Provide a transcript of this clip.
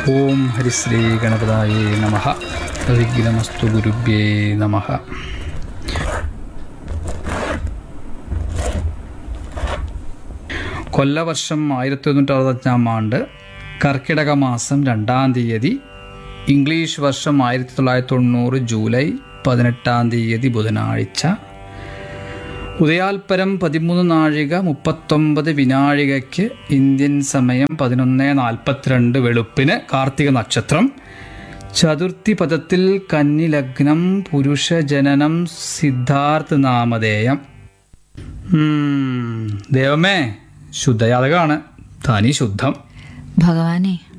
ഓം ഹരിശ്രീ ഗണപതായേ നമ വിഘ്നമസ്തു ഗുരുഭ്യേ നമ കൊല്ലവർഷം ആയിരത്തി തൊണ്ണൂറ്റി അറുപത്തഞ്ചാം ആണ്ട് കർക്കിടക മാസം രണ്ടാം തീയതി ഇംഗ്ലീഷ് വർഷം ആയിരത്തി തൊള്ളായിരത്തി തൊണ്ണൂറ് ജൂലൈ പതിനെട്ടാം തീയതി ബുധനാഴ്ച ഉദയാൽപരം പതിമൂന്ന് നാഴിക മുപ്പത്തൊമ്പത് വിനാഴികയ്ക്ക് ഇന്ത്യൻ സമയം പതിനൊന്ന് നാൽപ്പത്തിരണ്ട് വെളുപ്പിന് കാർത്തിക നക്ഷത്രം ചതുർത്ഥി പദത്തിൽ കന്നി ലഗ്നം പുരുഷ ജനനം സിദ്ധാർത്ഥ നാമധേയം ഉം, ദൈവമേ ശുദ്ധജാതകമാണ് തനി ശുദ്ധം ഭഗവാനെ